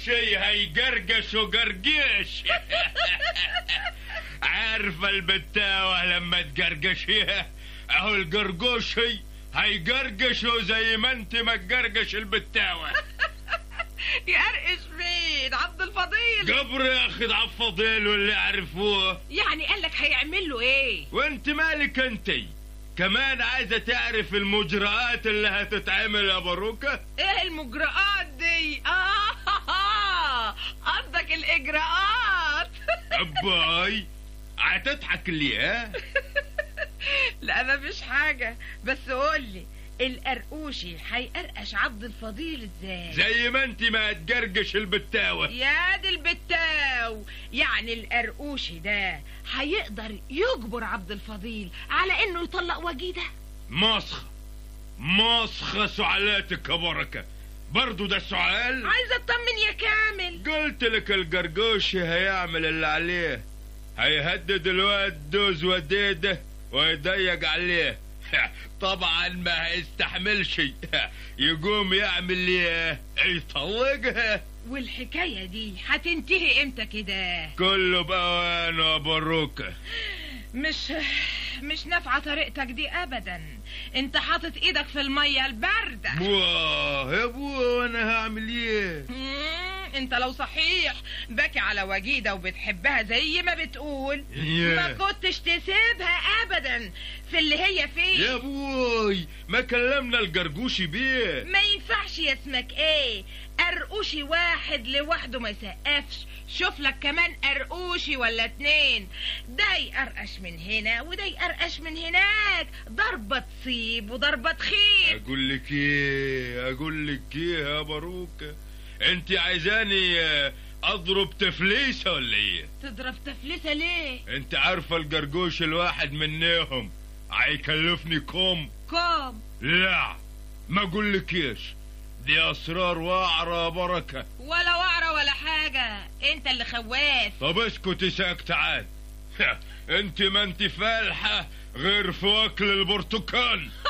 شي هيجرجش وجرجيش عارفة البتاوة لما تجرجشيها اهو الجرجوشي هيجرجشوا زي ما انت ما تجرجش البتاوة يقرقش فين عبد الفضيل جبر يا اخي ضعف فضيل واللي عرفوه يعني قال لك هيعمل له ايه وانت مالك انت كمان عايزة تعرف المجرآت اللي هتتعمل يا باروكة ايه المجرآت دي اه قصدك الاجراءات اباي هتضحك ليه ها لا ما فيش حاجة بس قولي القرقوشي هيقرقش عبد الفضيل ازاي زي ما انت ما هتجرجش البتاوة يا دي البتاو يعني القرقوشي ده هيقدر يجبر عبد الفضيل على انه يطلق وجيده مسخة مسخة سعالاتك يا بركة برضو ده سؤال عايزه اطمن يا كامل قلت لك القرقوشي هيعمل اللي عليه هيهدد الواد دوز وديده ويضيق عليه طبعا ما هيستحملش يقوم يعمل ليه يطلقها والحكايه دي هتنتهي امتى كده كله بأوانه يا باروكة مش مش نافعه طريقتك دي ابدا انت حاطط ايدك في الميه البارده بواه يا بواه وانا هعمل ايه مم، انت لو صحيح باكي على وجيده وبتحبها زي ما بتقول ياه. ما كنتش تسيبها ابدا في اللي هي فيه يا بوي ما كلمنا الجرجوشي بيه ما ينفعش يا اسمك ايه قرقوشي واحد لوحده ما يسقفش شوف لك كمان قرقوشي ولا اتنين ده يقرقش من هنا وده يقرقش من هناك ضربة تصيب وضربة تخيب اقول لك ايه اقول لك ايه يا باروكة انت عايزاني آه، اضرب تفليسة ولا ايه تضرب تفلسة ليه انت عارفة الجرجوش الواحد منهم هيكلفني كوم كوم لا ما اقول لك ايش دي اسرار وعرة يا بركة ولا وعرة ولا حاجة انت اللي خواف طب اسكت ساكت عاد انت ما انت فالحة غير في واكل البرتقال